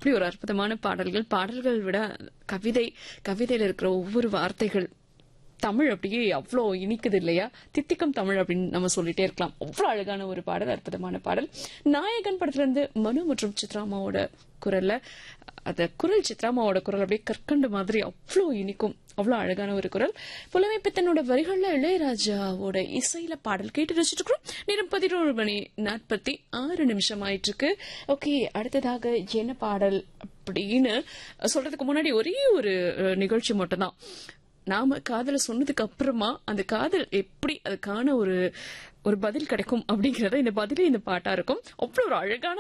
அப்படி ஒரு அற்புதமான பாடல்கள் பாடல்கள் விட கவிதை கவிதையில இருக்கிற ஒவ்வொரு வார்த்தைகள் தமிழ் அப்படியே அவ்வளோ இனிக்குது இல்லையா தித்திக்கும் தமிழ் அப்படின்னு நம்ம சொல்லிட்டே இருக்கலாம் அவ்வளோ அழகான ஒரு பாடல் அற்புதமான பாடல் நாயகன் படத்துல இருந்து மனு மற்றும் சித்ராமாவோட குரல்ல அந்த குரல் சித்ராமாவோட குரல் அப்படியே கற்கண்டு மாதிரி அவ்வளோ இனிக்கும் அவ்வளோ அழகான ஒரு குரல் புலமை பித்தனோட வரிகள்ல இளையராஜாவோட இசையில பாடல் கேட்டு ரசிச்சுட்டு இருக்கிறோம் நேரம் பதினோரு மணி நாற்பத்தி ஆறு நிமிஷம் ஆயிட்டு இருக்கு ஓகே அடுத்ததாக என்ன பாடல் அப்படின்னு சொல்றதுக்கு முன்னாடி ஒரே ஒரு அஹ், நிகழ்ச்சி மட்டும்தான் நாம காதல சொன்னதுக்கு அப்புறமா அந்த காதல் எப்படி அதுக்கான ஒரு ஒரு பதில் கிடைக்கும் அப்படிங்கறத இந்த பதிலே இந்த பாட்டா இருக்கும் அவ்வளவு ஒரு அழகான